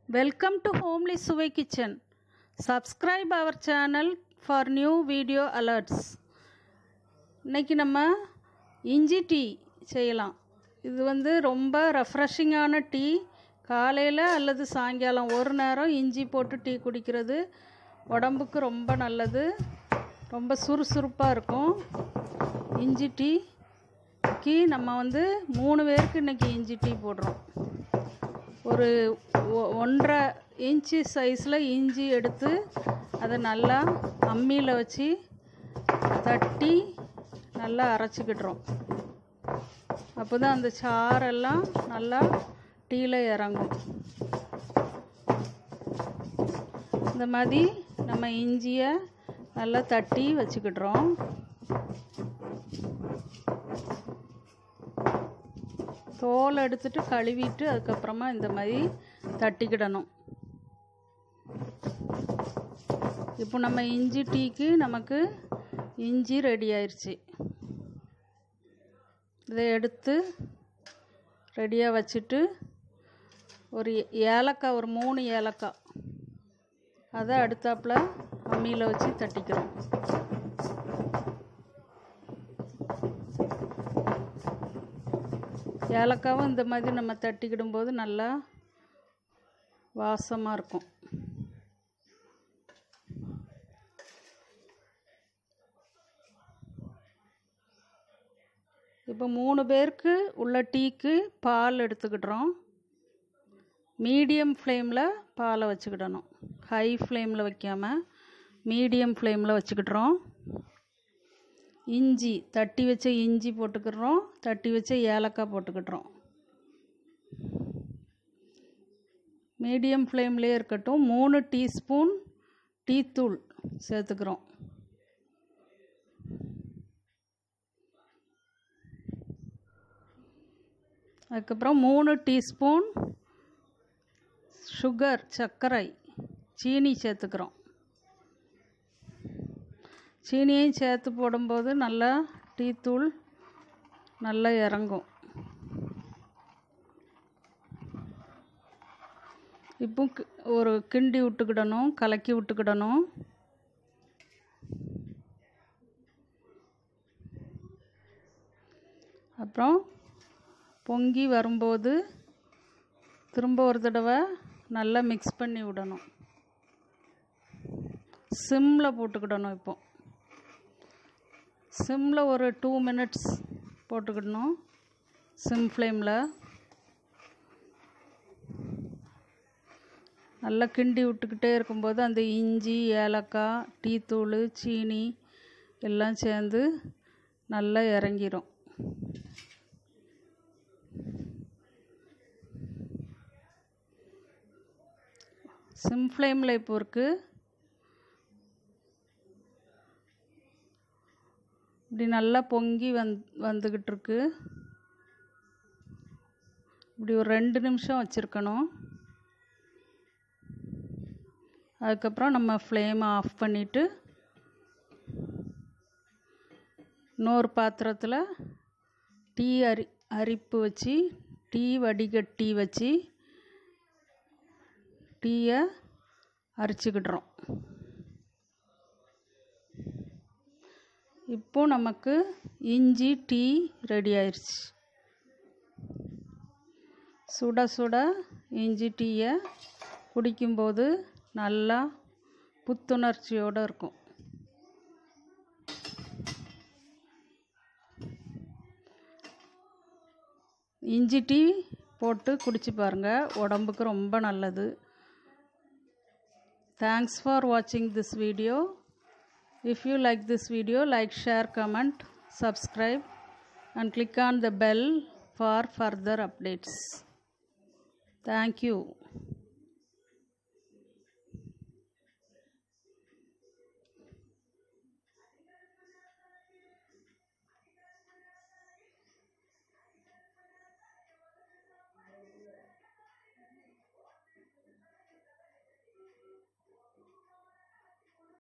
Welcome to Homely Suvai Kitchen. Subscribe our channel for new video alerts. இன்னைக்கு நம்ம இஞ்சி tea செய்யலாம் இது வந்து ரொம்ப ரெஃப்ரெஷிங்கான டீ காலையில் அல்லது சாயங்காலம் ஒரு நேரம் இஞ்சி போட்டு டீ குடிக்கிறது உடம்புக்கு ரொம்ப நல்லது ரொம்ப சுறுசுறுப்பாக இருக்கும் இஞ்சி டீக்கு நம்ம வந்து மூணு பேருக்கு இன்றைக்கி இஞ்சி டீ போடுறோம் ஒரு ஒ- ஒன்றரை இன்ச்சு சைஸில் இஞ்சி எடுத்து அதை நல்லா அம்மியில் வச்சு தட்டி நல்லா அரைச்சிக்கிட்டுறோம் அப்போ தான் அந்த சாரெல்லாம் நல்லா டீயில் இறங்கும் இந்த மாதிரி நம்ம இஞ்சியை நல்லா தட்டி வச்சுக்கிட்டுறோம் தோல் எடுத்துட்டு கழுவிட்டு அதுக்கப்புறமா இந்த மாதிரி தட்டிக்கிடணும் இப்போ நம்ம இஞ்சி டீக்கு நமக்கு இஞ்சி ரெடி ஆயிடுச்சு இதை எடுத்து ரெடியாக வச்சுட்டு ஒரு ஏலக்காய் ஒரு மூணு ஏலக்காய் அதை அடுத்தாப்புல அம்மியில் வச்சு தட்டிக்கிறோம் ஏலக்காவும் இந்த மாதிரி நம்ம தட்டிக்கிடும்போது நல்லா வாசமாக இருக்கும் இப்போ மூணு பேருக்கு உள்ள டீக்கு பால் எடுத்துக்கிடுறோம் மீடியம் ஃப்ளேமில் பாலை வச்சுக்கிடணும் ஹை ஃப்ளேமில் வைக்காம மீடியம் ஃப்ளேமில் வச்சுக்கிடுறோம் இஞ்சி தட்டி வச்ச இஞ்சி போட்டுக்கிறோம் தட்டி வச்ச ஏலக்காய் போட்டுக்கிடுறோம் மீடியம் ஃப்ளேம்லேயே இருக்கட்டும் மூணு டீஸ்பூன் டீத்தூள் சேர்த்துக்கிறோம் அதுக்கப்புறம் மூணு டீஸ்பூன் சுகர் சர்க்கரை சீனி சேர்த்துக்கிறோம் சீனியையும் சேர்த்து போடும்போது நல்லா டீத்தூள் நல்லா இறங்கும் இப்போ கி- ஒரு கிண்டி விட்டுக்கிடணும் கலக்கி விட்டுக்கிடணும் அப்புறம் பொங்கி வரும்போது திரும்ப ஒரு தடவை நல்லா மிக்ஸ் பண்ணி விடணும் சிம்மில் போட்டுக்கிடணும் இப்போ சிம்மில் ஒரு டூ மினிட்ஸ் போட்டுக்கிடணும் சிம் ஃப்ளேமில் நல்லா கிண்டி விட்டுக்கிட்டே இருக்கும்போது அந்த இஞ்சி ஏலக்காய் டீத்தூள் சீனி எல்லாம் சேர்ந்து நல்லா இறங்கிரும் சிம் ஃப்ளேமில் இப்போ இருக்குது இப்படி நல்லா பொங்கி வந் வந்துக்கிட்டு இருக்கு இப்படி ஒரு ரெண்டு நிமிஷம் வச்சுருக்கணும் அதுக்கப்புறம் நம்ம ஃப்ளேமை ஆஃப் பண்ணிவிட்டு இன்னொரு பாத்திரத்தில் டீ அரி அரிப்பு வச்சு டீ வடிகட்டி வச்சு டீயை அரிச்சுக்கிடுறோம் இப்போ நமக்கு இஞ்சி டீ ரெடி ஆயிடுச்சு சுட சுட இஞ்சி டீயை குடிக்கும்போது நல்லா புத்துணர்ச்சியோடு இருக்கும் இஞ்சி டீ போட்டு குடிச்சு பாருங்கள் உடம்புக்கு ரொம்ப நல்லது தேங்க்ஸ் ஃபார் வாட்சிங் this video If you like this video, like, share, comment, subscribe and click on the bell for further updates. Thank you.